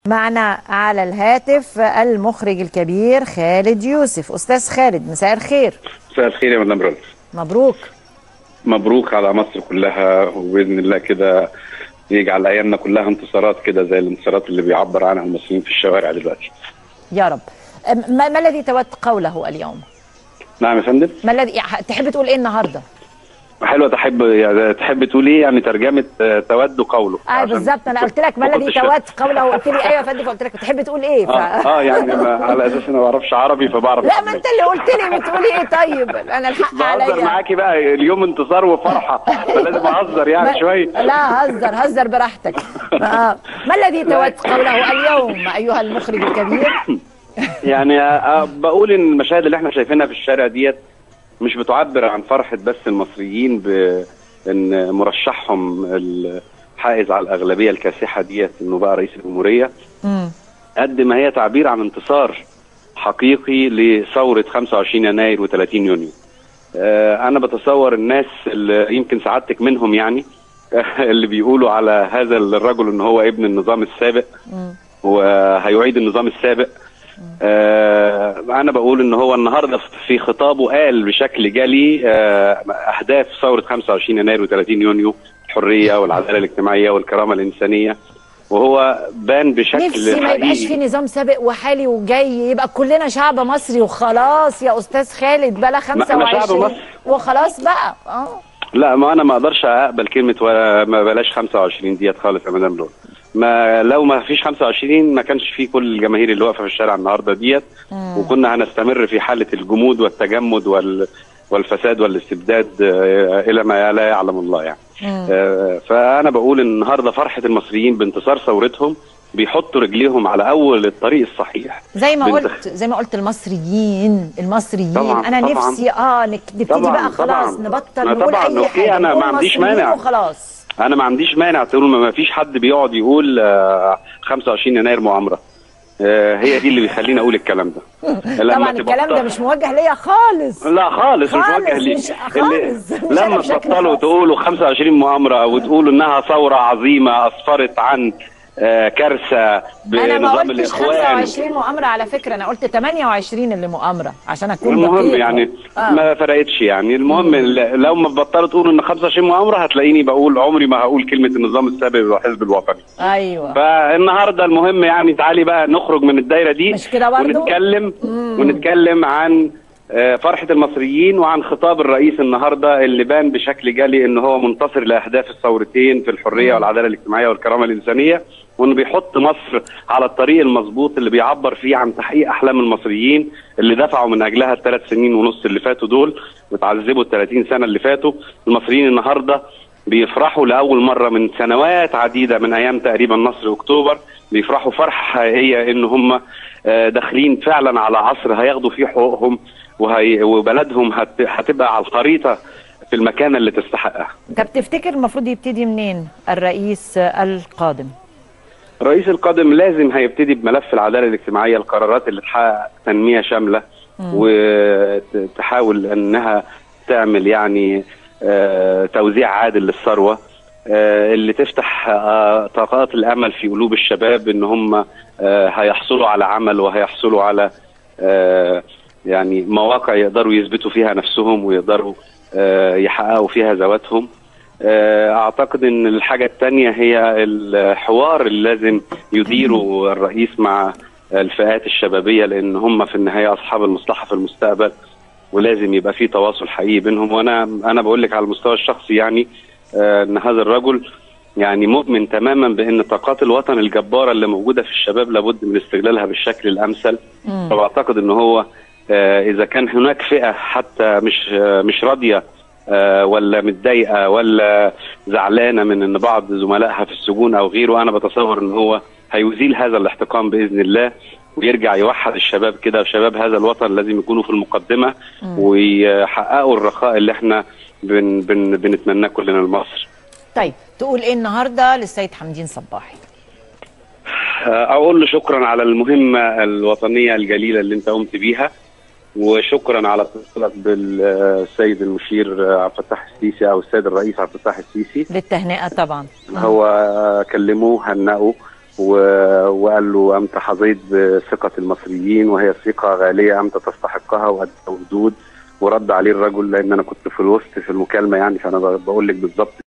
معنا على الهاتف المخرج الكبير خالد يوسف استاذ خالد مساء الخير مساء الخير يا مدام رز مبروك مبروك على مصر كلها وباذن الله كده يجعل ايامنا كلها انتصارات كده زي الانتصارات اللي بيعبر عنها المصريين في الشوارع دلوقتي. يا رب أم- ما, ما الذي تود قوله اليوم نعم يا فندم ما الذي يعني تحب تقول ايه النهارده حلوه تحب يعني تحب تقول ايه يعني ترجمه آه، تود قوله اه عشان بالظبط انا قلت لك ما ما الذي كنتش- تود قوله قلت لي ايوه يا فندم قلت لك تحب تقول ايه ف... اه اه يعني ما على اساس انا ما بعرفش عربي فبعرف لا ما انت اللي قلت لي بتقول ايه طيب انا الحق بهزر عليا معاكي بقى اليوم انتصار وفرحه فلازم اهزر يعني ما- شويه لا هزر هزر براحتك آه. ما الذي تود قوله اليوم ايها المخرج الكبير يعني آه، بقول ان المشاهد اللي احنا شايفينها في الشارع ديت مش بتعبر عن فرحه بس المصريين بان مرشحهم الحائز على الاغلبيه الكاسحه ديت انه بقى رئيس الجمهوريه مم. قد ما هي تعبير عن انتصار حقيقي لثوره 25 يناير و30 يونيو. آه، انا بتصور الناس اللي يمكن سعادتك منهم يعني اللي بيقولوا على هذا الرجل ان هو ابن النظام السابق مم. وهيعيد النظام السابق آه انا بقول ان هو النهارده في خطابه قال بشكل جلي آه اهداف ثوره 25 يناير و30 يونيو الحريه والعداله الاجتماعيه والكرامه الانسانيه وهو بان بشكل نفسي ما يبقاش في حقيقي نظام سابق وحالي وجاي يبقى كلنا شعب مصري وخلاص يا استاذ خالد بلا ما احنا شعب 25 مصر. وخلاص بقى اه لا ما انا ما اقدرش اقبل كلمه ولا ما بلاش 25 ديت خالص يا مدام لول ما لو ما فيش 25 ما كانش في كل الجماهير اللي واقفه في الشارع النهارده ديت وكنا هنستمر في حاله الجمود والتجمد وال والفساد والاستبداد آه، الى ما لا يعلم الله يعني. آه، فانا بقول ان النهارده فرحه المصريين بانتصار ثورتهم بيحطوا رجليهم على اول الطريق الصحيح. زي ما بنت- قلت زي ما قلت المصريين المصريين طبعاً، انا طبعاً. نفسي اه نك- نبتدي طبعاً، بقى خلاص طبعاً. نبطل ما نقول طبعاً، اي أوكي، حاجه أنا ما نقول عنديش مصريين مانع. وخلاص انا ما عنديش مانع تقول ما فيش حد بيقعد يقول آه، 25 يناير مؤامره آه، هي دي اللي بيخليني اقول الكلام ده لما طبعا تبقى الكلام ده بط- مش موجه ليا خالص لا خالص, مش خالص، موجه لي مش- اللي- خالص، مش لما أنا بشكل تبطلوا خاص. تقولوا 25 مؤامره او تقولوا انها ثوره عظيمه اسفرت عن آه، كارثه انا ما بنظام قلتش الاخوان 25 مؤامره على فكره انا قلت 28 اللي مؤامره عشان اكون المهم دقيق. يعني آه. ما فرقتش يعني المهم ل- لو ما بطلوا تقولوا ان 25 مؤامره هتلاقيني بقول عمري ما هقول كلمه النظام السابق والحزب الوطني ايوه فالنهارده المهم يعني تعالي بقى نخرج من الدايره دي مش كده برضو؟ ونتكلم ونتكلم عن آه، فرحه المصريين وعن خطاب الرئيس النهارده اللي بان بشكل جلي ان هو منتصر لاهداف الثورتين في الحريه والعداله الاجتماعيه والكرامه الانسانيه وانه بيحط مصر على الطريق المظبوط اللي بيعبر فيه عن تحقيق احلام المصريين اللي دفعوا من اجلها الثلاث سنين ونص اللي فاتوا دول وتعذبوا ال 30 سنه اللي فاتوا المصريين النهارده بيفرحوا لاول مره من سنوات عديده من ايام تقريبا نصر اكتوبر بيفرحوا فرحه حقيقيه ان هم آه، داخلين فعلا على عصر هياخدوا فيه حقوقهم وهي وبلدهم هت- هتبقى على الخريطه في المكان اللي تستحقها. طب تفتكر المفروض يبتدي منين الرئيس القادم الرئيس القادم لازم هيبتدي بملف العداله الاجتماعيه القرارات اللي تحقق تنميه شامله وتحاول انها تعمل يعني آه، توزيع عادل للثروه آه، اللي تفتح آه، طاقات الامل في قلوب الشباب ان هم آه، هيحصلوا على عمل وهيحصلوا على آه، يعني مواقع يقدروا يثبتوا فيها نفسهم ويقدروا آه، يحققوا فيها ذواتهم آه، اعتقد ان الحاجه الثانيه هي الحوار اللي لازم يديره الرئيس مع الفئات الشبابيه لان هم في النهايه اصحاب المصلحه في المستقبل ولازم يبقى في تواصل حقيقي بينهم وانا انا بقول لك على المستوى الشخصي يعني آه، ان هذا الرجل يعني مؤمن تماما بان طاقات الوطن الجباره اللي موجوده في الشباب لابد من استغلالها بالشكل الامثل فبعتقد ان هو آه، اذا كان هناك فئه حتى مش آه، مش راضيه آه، ولا متضايقه ولا زعلانه من ان بعض زملائها في السجون او غيره انا بتصور ان هو هيزيل هذا الاحتقان باذن الله ويرجع يوحد الشباب كده وشباب هذا الوطن لازم يكونوا في المقدمه ويحققوا الرخاء اللي احنا بن بن بنتمناه كلنا لمصر. طيب تقول ايه النهارده للسيد حمدين صباحي آه، اقول له شكرا على المهمه الوطنيه الجليله اللي انت قمت بيها وشكرا على اتصالك بالسيد المشير عبد الفتاح السيسي او السيد الرئيس عبد الفتاح السيسي للتهنئه طبعا هو كلموه هنأوا و- وقال له أنت حظيت بثقة المصريين وهي ثقة غالية أنت تستحقها وأدى ردود ورد عليه الرجل لأن أنا كنت في الوسط في المكالمة يعني فأنا ب- بقول لك بالظبط